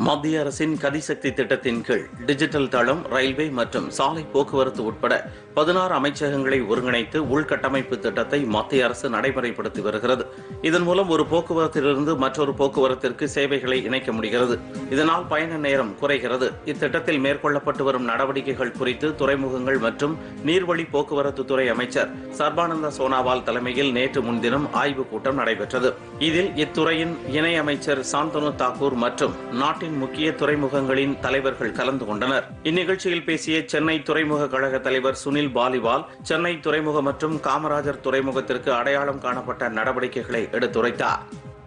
மத்திய அரசின் கதிசக்தி திட்டத்தின் கீழ் டிஜிட்டல் தளம் ரயில்வே மற்றும் சாலை போக்குவரத்து உட்பட பதினாறு அமைச்சகங்களை ஒருங்கிணைத்து உள்கட்டமைப்பு திட்டத்தை மத்திய அரசு நடைமுறைப்படுத்தி வருகிறது இதன் மூலம் ஒரு போக்குவரத்திலிருந்து மற்றொரு போக்குவரத்திற்கு சேவைகளை இணைக்க முடிகிறது இதனால் பயண நேரம் குறைகிறது இத்திட்டத்தில் மேற்கொள்ளப்பட்டு வரும் நடவடிக்கைகள் குறித்து துறைமுகங்கள் மற்றும் நீர்வழி போக்குவரத்து துறை அமைச்சர் சர்பானந்த சோனாவால் தலைமையில் நேற்று முன்தினம் ஆய்வுக் கூட்டம் நடைபெற்றது இதில் இத்துறையின் இணை அமைச்சர் சாந்தனு தாக்கூர் மற்றும் நாட்டின் முக்கிய துறைமுகங்களின் தலைவர்கள் கலந்து கொண்டனர் இந்நிகழ்ச்சியில் பேசிய சென்னை துறைமுக கழக தலைவர் சுனில் பாலிவால் சென்னை துறைமுக மற்றும் காமராஜர் துறைமுகத்திற்கு அடையாளம் காணப்பட்ட நடவடிக்கைகளை எடுத்துரைத்தார்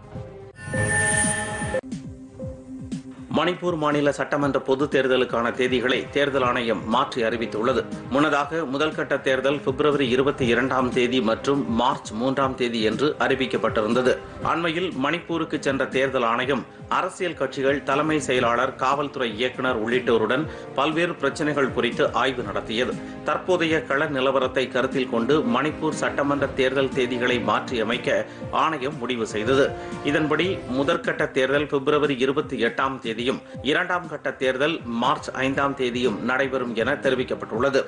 மணிப்பூர் மாநில சட்டமன்ற பொதுத் தேர்தலுக்கான தேதிகளை தேர்தல் ஆணையம் மாற்றி அறிவித்துள்ளது முன்னதாக முதல் கட்ட தேர்தல் பிப்ரவரி இருபத்தி இரண்டாம் தேதி மற்றும் மார்ச் மூன்றாம் தேதி என்று அறிவிக்கப்பட்டிருந்தது அண்மையில் மணிப்பூருக்கு சென்ற தேர்தல் ஆணையம் அரசியல் கட்சிகள் தலைமை செயலாளர் காவல்துறை இயக்குநர் உள்ளிட்டோருடன் பல்வேறு பிரச்சனைகள் குறித்து ஆய்வு நடத்தியது தற்போதைய கள நிலவரத்தை கருத்தில் கொண்டு மணிப்பூர் சட்டமன்ற தேர்தல் தேதிகளை மாற்றியமைக்க ஆணையம் முடிவு செய்தது இதன்படி முதற்கட்ட தேர்தல் பிப்ரவரி இருபத்தி எட்டாம் தேதியும் இரண்டாம் கட்ட தேர்தல் மார்ச் ஐந்தாம் தேதியும் நடைபெறும் என தெரிவிக்கப்பட்டுள்ளது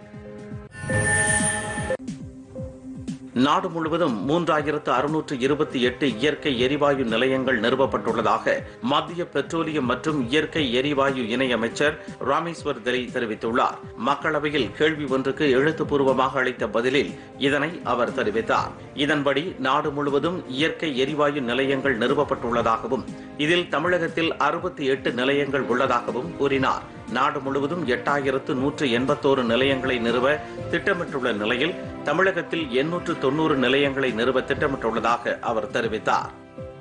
நாடு முழுவதும் மூன்றாயிரத்து அறுநூற்று இருபத்தி எட்டு இயற்கை எரிவாயு நிலையங்கள் நிறுவப்பட்டுள்ளதாக மத்திய பெட்ரோலியம் மற்றும் இயற்கை எரிவாயு இணையமைச்சர் ராமேஸ்வர் தெரி தெரிவித்துள்ளார் மக்களவையில் கேள்வி ஒன்றுக்கு எழுத்துப்பூர்வமாக அளித்த பதிலில் இதனை அவர் தெரிவித்தார் இதன்படி நாடு முழுவதும் இயற்கை எரிவாயு நிலையங்கள் நிறுவப்பட்டுள்ளதாகவும் இதில் தமிழகத்தில் அறுபத்தி எட்டு நிலையங்கள் உள்ளதாகவும் கூறினார் நாடு முழுவதும் எட்டாயிரத்து நூற்று எண்பத்தோரு நிலையங்களை நிறுவ திட்டமிட்டுள்ள நிலையில் தமிழகத்தில் எண்ணூற்று தொன்னூறு நிலையங்களை நிறுவ திட்டமிட்டுள்ளதாக அவர் தெரிவித்தார்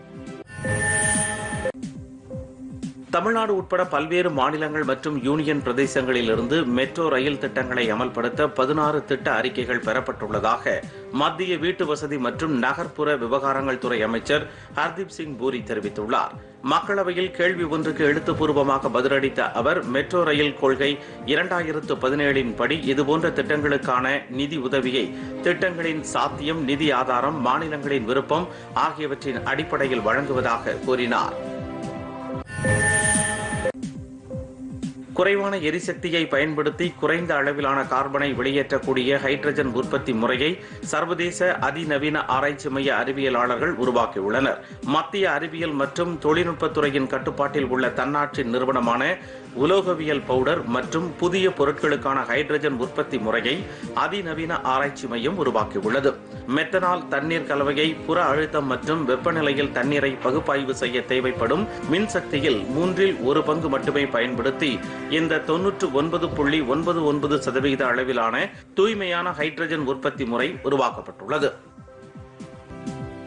தமிழ்நாடு உட்பட பல்வேறு மாநிலங்கள் மற்றும் யூனியன் பிரதேசங்களிலிருந்து மெட்ரோ ரயில் திட்டங்களை அமல்படுத்த பதினாறு திட்ட அறிக்கைகள் பெறப்பட்டுள்ளதாக மத்திய வீட்டு வசதி மற்றும் நகர்ப்புற விவகாரங்கள் துறை அமைச்சர் ஹர்தீப் சிங் பூரி தெரிவித்துள்ளார் மக்களவையில் கேள்வி ஒன்றுக்கு எழுத்துப்பூர்வமாக பதிலளித்த அவர் மெட்ரோ ரயில் கொள்கை இரண்டாயிரத்து பதினேழின் படி இதுபோன்ற திட்டங்களுக்கான நிதி உதவியை திட்டங்களின் சாத்தியம் நிதி ஆதாரம் மாநிலங்களின் விருப்பம் ஆகியவற்றின் அடிப்படையில் வழங்குவதாக கூறினார் குறைவான எரிசக்தியை பயன்படுத்தி குறைந்த அளவிலான கார்பனை வெளியேற்றக்கூடிய ஹைட்ரஜன் உற்பத்தி முறையை சர்வதேச அதிநவீன ஆராய்ச்சி மைய அறிவியலாளர்கள் உருவாக்கியுள்ளனர் மத்திய அறிவியல் மற்றும் தொழில்நுட்பத்துறையின் கட்டுப்பாட்டில் உள்ள தன்னாட்சி நிறுவனமான உலோகவியல் பவுடர் மற்றும் புதிய பொருட்களுக்கான ஹைட்ரஜன் உற்பத்தி முறையை அதிநவீன ஆராய்ச்சி மையம் உருவாக்கியுள்ளது மெத்தனால் தண்ணீர் கலவையை புற அழுத்தம் மற்றும் வெப்பநிலையில் தண்ணீரை பகுப்பாய்வு செய்ய தேவைப்படும் மின்சக்தியில் மூன்றில் ஒரு பங்கு மட்டுமே பயன்படுத்தி இந்த தொன்னூற்று ஒன்பது புள்ளி ஒன்பது ஒன்பது சதவீத அளவிலான தூய்மையான ஹைட்ரஜன் உற்பத்தி முறை உருவாக்கப்பட்டுள்ளது